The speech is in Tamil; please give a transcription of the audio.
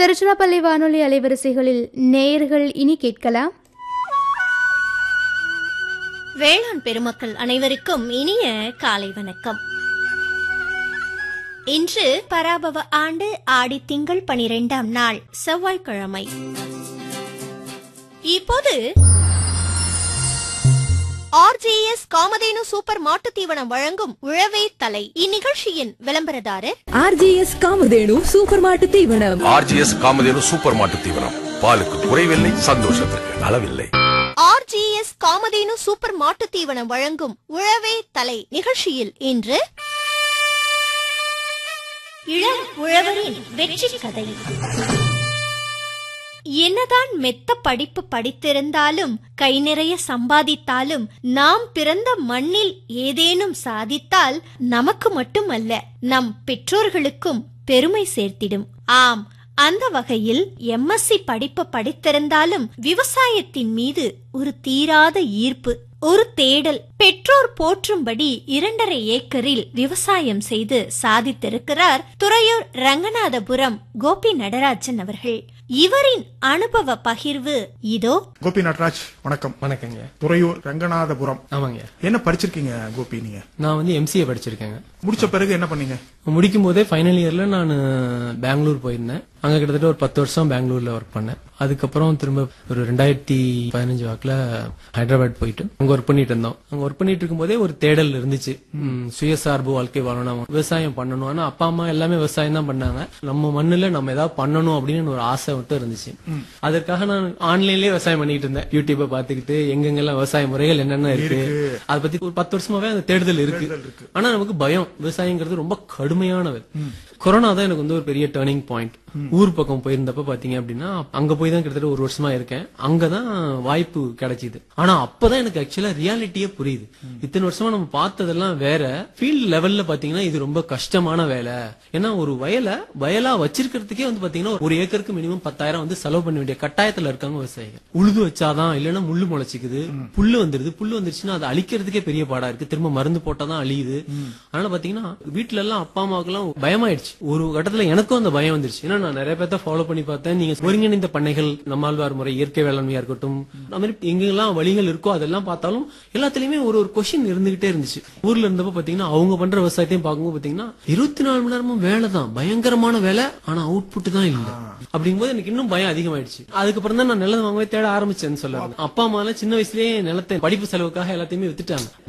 திருச்சிராப்பள்ளி வானொலி அலைவரிசைகளில் நேயர்கள் இனி கேட்கலாம் வேளாண் பெருமக்கள் அனைவருக்கும் இனிய காலை வணக்கம் இன்று பராபவ ஆண்டு ஆடி திங்கள் பனிரெண்டாம் நாள் செவ்வாய்க்கிழமை இப்போது ஆர்ஜேஎஸ் காமதேனு சூப்பர் மாட்டுத் தீவனம் வழங்கும் உழவே தலை இந்நிகழ்ச்சியின் விளம்பரதாரர் ஆர்ஜிஎஸ் காமதேனு சூப்பர் மாட்டு தீவனம் ஆர்ஜிஎஸ் காமதேனு சூப்பர் மாட்டு தீவனம் பாலுக்கு குறைவில்லை சந்தோஷத்திற்கு அளவில்லை ஆர்ஜிஎஸ் காமதேனு சூப்பர் மாட்டுத் தீவனம் வழங்கும் உழவே தலை நிகழ்ச்சியில் இன்று இளம் உழவரின் வெற்றி கதை என்னதான் மெத்த படிப்பு படித்திருந்தாலும் கை நிறைய சம்பாதித்தாலும் நாம் பிறந்த மண்ணில் ஏதேனும் சாதித்தால் நமக்கு மட்டுமல்ல நம் பெற்றோர்களுக்கும் பெருமை சேர்த்திடும் ஆம் அந்த வகையில் எம்எஸ்சி படிப்பு படித்திருந்தாலும் விவசாயத்தின் மீது ஒரு தீராத ஈர்ப்பு ஒரு தேடல் பெற்றோர் போற்றும்படி இரண்டரை ஏக்கரில் விவசாயம் செய்து சாதித்திருக்கிறார் துறையூர் ரங்கநாதபுரம் கோபி நடராஜன் அவர்கள் இவரின் அனுபவ பகிர்வு இதோ கோபி நட்ராஜ் வணக்கம் வணக்கங்க துறையூர் ரங்கநாதபுரம் ஆமாங்க என்ன படிச்சிருக்கீங்க கோபி நீங்க நான் வந்து எம்சிஏ படிச்சிருக்கேங்க முடிச்ச பிறகு என்ன பண்ணீங்க முடிக்கும் போதே ஃபைனல் இயர்ல நான் பெங்களூர் போயிருந்தேன் அங்க கிட்டத்தட்ட ஒரு பத்து வருஷம் பெங்களூர்ல ஒர்க் பண்ணேன் அதுக்கப்புறம் திரும்ப ஒரு ரெண்டாயிரத்தி பதினஞ்சு வாக்குல ஹைதராபாத் போயிட்டு அங்க ஒர்க் பண்ணிட்டு இருந்தோம் அங்க ஒர்க் பண்ணிட்டு இருக்கும்போதே ஒரு தேடல் இருந்துச்சு ம், சுயசார்பு வாழ்க்கை வாழணும் விவசாயம் பண்ணணும் ஆனா அப்பா அம்மா எல்லாமே விவசாயம் தான் பண்ணாங்க நம்ம மண்ணுல நம்ம ஏதாவது பண்ணணும் அப்படின்னு ஒரு ஆசை மட்டும் இருந்துச்சு அதற்காக நான் ஆன்லைன்லயே விவசாயம் பண்ணிட்டு இருந்தேன் யூடியூப்பை பாத்துக்கிட்டு எங்கெங்கெல்லாம் விவசாய முறைகள் என்னென்ன இருக்கு அதை பத்தி ஒரு பத்து வருஷமாவே அந்த தேடுதல் இருக்கு ஆனா நமக்கு பயம் விவசாயங்கிறது ரொம்ப கடுமையானது கொரோனா தான் எனக்கு வந்து ஒரு பெரிய டேர்னிங் பாயிண்ட் ஊர் பக்கம் போயிருந்தப்ப பாத்தீங்க அப்படின்னா அங்க போய் தான் கிட்டத்தட்ட ஒரு வருஷமா இருக்கேன் அங்கதான் வாய்ப்பு கிடைச்சிது ஆனா அப்பதான் எனக்கு ஆக்சுவலா ரியாலிட்டியே புரியுது இத்தனை வருஷமா நம்ம பார்த்ததெல்லாம் வேற ஃபீல்ட் லெவல்ல பாத்தீங்கன்னா இது ரொம்ப கஷ்டமான வேலை ஏன்னா ஒரு வயலை வயலா வச்சிருக்கிறதுக்கே வந்து பாத்தீங்கன்னா ஒரு ஏக்கருக்கு மினிமம் பத்தாயிரம் வந்து செலவு பண்ண வேண்டிய கட்டாயத்துல இருக்காங்க விவசாயிகள் உழுது வச்சாதான் இல்லைன்னா முள்ளு முளைச்சிக்குது புல்லு வந்துருது புல்லு வந்துருச்சுன்னா அதை அழிக்கிறதுக்கே பெரிய பாடா இருக்கு திரும்ப மருந்து போட்டாதான் அழியுது அதனால பாத்தீங்கன்னா வீட்டுல எல்லாம் அப்பா அம்மாவுக்கு எல்லாம் பயமாயிடுச்சு ஒரு கட்டத்துல எனக்கும் அந்த பயம் வந்துருச்சு ஏன்னா நான் நிறைய பேர்த்த ஃபாலோ பண்ணி பார்த்தேன் நீங்க ஒருங்கிணைந்த பண்ணைகள் நம்மாழ்வார் முறை இயற்கை வேளாண்மையா இருக்கட்டும் அந்த மாதிரி எங்கெல்லாம் வழிகள் இருக்கோ அதெல்லாம் பார்த்தாலும் எல்லாத்துலயுமே ஒரு ஒரு கொஸ்டின் இருந்துகிட்டே இருந்துச்சு ஊர்ல இருந்தப்ப பாத்தீங்கன்னா அவங்க பண்ற விவசாயத்தையும் பார்க்கும்போது பாத்தீங்கன்னா இருபத்தி நாலு மணி நேரமும் வேலை தான் பயங்கரமான வேலை ஆனா அவுட்புட் தான் இல்ல அப்படிங்கும்போது எனக்கு இன்னும் பயம் அதிகமாயிடுச்சு அதுக்கப்புறம் தான் நான் நிலம் வாங்கவே தேட ஆரம்பிச்சேன்னு சொல்ல அப்பா அம்மா எல்லாம் சின்ன வயசுலயே நிலத்தை படிப்பு செலவுக்காக எல்லாத்தையுமே வித்துட்டாங்க